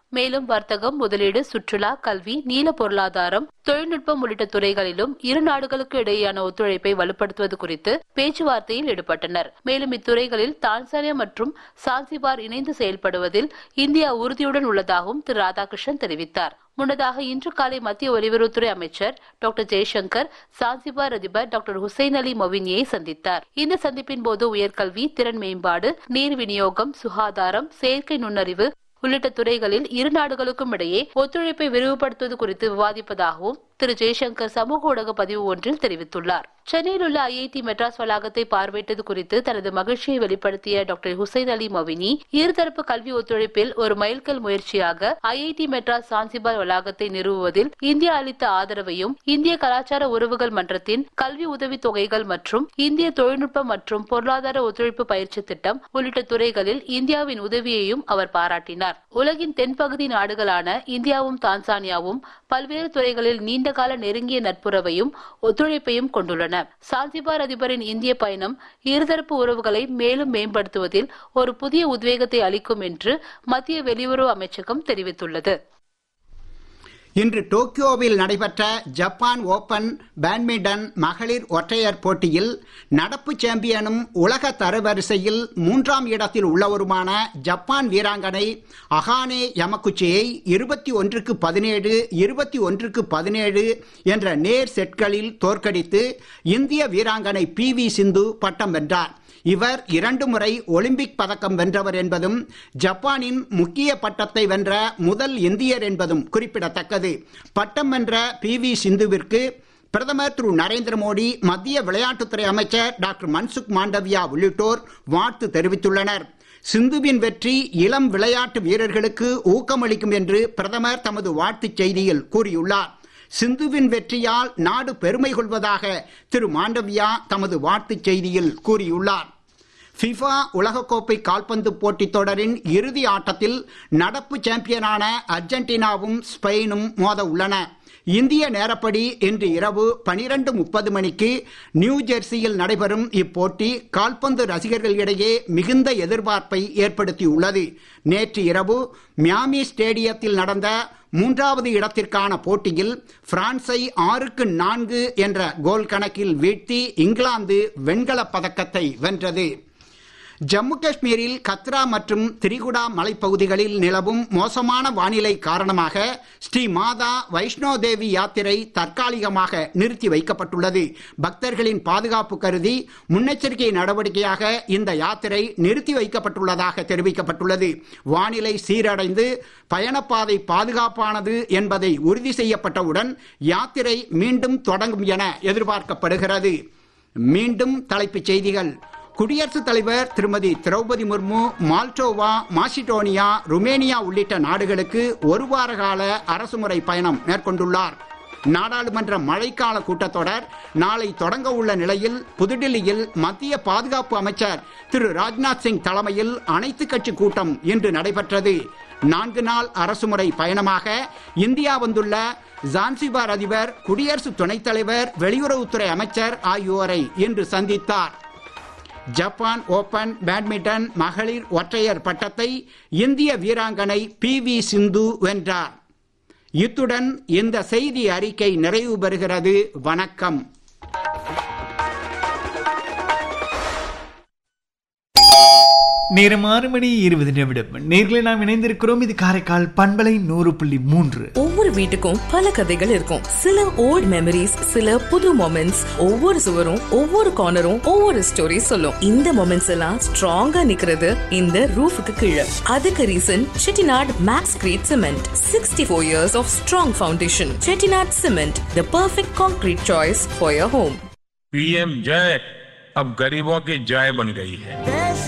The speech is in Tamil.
மேலும் வர்த்தகம் முதலீடு சுற்றுலா கல்வி நீல பொருளாதாரம் தொழில்நுட்பம் உள்ளிட்ட துறைகளிலும் இரு நாடுகளுக்கு இடையேயான ஒத்துழைப்பை வலுப்படுத்துவது குறித்து பேச்சுவார்த்தையில் ஈடுபட்டனர் மேலும் இத்துறைகளில் தான்சானியா மற்றும் சான்சிபார் இணைந்து செயல்படுவதில் இந்தியா உறுதியுடன் உள்ளதாகவும் திரு ராதாகிருஷ்ணன் தெரிவித்தார் முன்னதாக இன்று காலை மத்திய வெளியுறவுத்துறை அமைச்சர் டாக்டர் ஜெய்சங்கர் சான்சிபார் அதிபர் டாக்டர் ஹுசைன் அலி மொவினியை சந்தித்தார் இந்த சந்திப்பின் போது உயர்கல்வி திறன் மேம்பாடு நீர் விநியோகம் சுகாதாரம் செயற்கை நுண்ணறிவு உள்ளிட்ட துறைகளில் இரு நாடுகளுக்கும் இடையே ஒத்துழைப்பை விரிவுபடுத்துவது குறித்து விவாதிப்பதாகவும் திரு ஜெய்சங்கர் சமூக ஊடக பதிவு ஒன்றில் தெரிவித்துள்ளார் சென்னையில் உள்ள ஐஐடி மெட்ராஸ் வளாகத்தை பார்வையிட்டது குறித்து தனது மகிழ்ச்சியை வெளிப்படுத்திய டாக்டர் ஹுசைன் அலி மொவினி இருதரப்பு கல்வி ஒத்துழைப்பில் ஒரு மைல்கல் முயற்சியாக ஐஐடி மெட்ராஸ் சான்சிபார் வளாகத்தை நிறுவுவதில் இந்தியா அளித்த ஆதரவையும் இந்திய கலாச்சார உறவுகள் மன்றத்தின் கல்வி உதவித் தொகைகள் மற்றும் இந்திய தொழில்நுட்ப மற்றும் பொருளாதார ஒத்துழைப்பு பயிற்சி திட்டம் உள்ளிட்ட துறைகளில் இந்தியாவின் உதவியையும் அவர் பாராட்டினார் உலகின் தென்பகுதி நாடுகளான இந்தியாவும் தான்சானியாவும் பல்வேறு துறைகளில் நீண்டகால நெருங்கிய நட்புறவையும் ஒத்துழைப்பையும் கொண்டுள்ளன சான்சிபார் அதிபரின் இந்திய பயணம் இருதரப்பு உறவுகளை மேலும் மேம்படுத்துவதில் ஒரு புதிய உத்வேகத்தை அளிக்கும் என்று மத்திய வெளியுறவு அமைச்சகம் தெரிவித்துள்ளது இன்று டோக்கியோவில் நடைபெற்ற ஜப்பான் ஓபன் பேட்மிண்டன் மகளிர் ஒற்றையர் போட்டியில் நடப்பு சாம்பியனும் உலக தரவரிசையில் மூன்றாம் இடத்தில் உள்ளவருமான ஜப்பான் வீராங்கனை அகானே யமகுச்சியை இருபத்தி ஒன்றுக்கு பதினேழு இருபத்தி ஒன்றுக்கு பதினேழு என்ற நேர் செட்களில் தோற்கடித்து இந்திய வீராங்கனை பி வி சிந்து பட்டம் வென்றார் இவர் இரண்டு முறை ஒலிம்பிக் பதக்கம் வென்றவர் என்பதும் ஜப்பானின் முக்கிய பட்டத்தை வென்ற முதல் இந்தியர் என்பதும் குறிப்பிடத்தக்கது பட்டம் வென்ற பி வி சிந்துவிற்கு பிரதமர் திரு நரேந்திர மோடி மத்திய விளையாட்டுத்துறை அமைச்சர் டாக்டர் மன்சுக் மாண்டவியா உள்ளிட்டோர் வாழ்த்து தெரிவித்துள்ளனர் சிந்துவின் வெற்றி இளம் விளையாட்டு வீரர்களுக்கு ஊக்கமளிக்கும் என்று பிரதமர் தமது வாழ்த்துச் செய்தியில் கூறியுள்ளார் சிந்துவின் வெற்றியால் நாடு பெருமை கொள்வதாக திரு மாண்டவியா தமது வாழ்த்துச் செய்தியில் கூறியுள்ளார் ஃபிஃபா உலகக்கோப்பை கால்பந்து போட்டித் தொடரின் இறுதி ஆட்டத்தில் நடப்பு சாம்பியனான அர்ஜென்டினாவும் ஸ்பெயினும் மோத உள்ளன இந்திய நேரப்படி இன்று இரவு பனிரெண்டு முப்பது மணிக்கு நியூ ஜெர்சியில் நடைபெறும் இப்போட்டி கால்பந்து ரசிகர்களிடையே மிகுந்த எதிர்பார்ப்பை ஏற்படுத்தியுள்ளது நேற்று இரவு மியாமி ஸ்டேடியத்தில் நடந்த மூன்றாவது இடத்திற்கான போட்டியில் பிரான்சை ஆறுக்கு நான்கு என்ற கோல் கணக்கில் வீழ்த்தி இங்கிலாந்து வெண்கலப் பதக்கத்தை வென்றது ஜம்மு காஷ்மீரில் கத்ரா மற்றும் திரிகுடா மலைப்பகுதிகளில் நிலவும் மோசமான வானிலை காரணமாக ஸ்ரீ மாதா வைஷ்ணோ தேவி யாத்திரை தற்காலிகமாக நிறுத்தி வைக்கப்பட்டுள்ளது பக்தர்களின் பாதுகாப்பு கருதி முன்னெச்சரிக்கை நடவடிக்கையாக இந்த யாத்திரை நிறுத்தி வைக்கப்பட்டுள்ளதாக தெரிவிக்கப்பட்டுள்ளது வானிலை சீரடைந்து பயணப்பாதை பாதுகாப்பானது என்பதை உறுதி செய்யப்பட்டவுடன் யாத்திரை மீண்டும் தொடங்கும் என எதிர்பார்க்கப்படுகிறது மீண்டும் தலைப்புச் செய்திகள் குடியரசுத் தலைவர் திருமதி Droupadi Murmu Moldova Macedonia Romania உள்ளிட்ட நாடுகளுக்கு ஒரு வார கால அரசுமுறை பயணம் மேற்கொண்டுள்ளார் நாடாளுமன்ற மழைக்கால கூட்டத்தொடர் நாளை தொடங்க உள்ள நிலையில் புதுடில்லியில் மத்திய பாதுகாப்பு அமைச்சர் திரு ராஜ்நாத் சிங் தலைமையில் அனைத்து கட்சி கூட்டம் இன்று நடைபெற்றது நான்கு நாள் அரசுமுறை பயணமாக இந்தியா வந்துள்ள ஜான்சிபார் அதிபர் குடியரசு துணைத் தலைவர் வெளியுறவுத்துறை அமைச்சர் ஆகியோரை இன்று சந்தித்தார் ஜப்பான் ஓபன் பேட்மிண்டன் மகளிர் ஒற்றையர் பட்டத்தை இந்திய வீராங்கனை பி வி சிந்து வென்றார் இத்துடன் இந்த செய்தி அறிக்கை நிறைவு பெறுகிறது வணக்கம் நேரம் ஆறு மணி இருபது நிமிடம் நேர்களை நாம் இணைந்திருக்கிறோம் இது காரைக்கால் பண்பலை நூறு புள்ளி மூன்று ஒவ்வொரு வீட்டுக்கும் பல கதைகள் இருக்கும் சில ஓல்ட் மெமரிஸ் சில புது மொமெண்ட்ஸ் ஒவ்வொரு சுவரும் ஒவ்வொரு கார்னரும் ஒவ்வொரு ஸ்டோரி சொல்லும் இந்த மொமெண்ட்ஸ் எல்லாம் ஸ்ட்ராங்கா நிக்கிறது இந்த ரூஃபுக்கு கீழே அதுக்கு reason Chettinad Max Crete cement sixty four years of strong foundation Chettinad cement the perfect concrete choice for your home PM जय अब गरीबों की जय बन गई है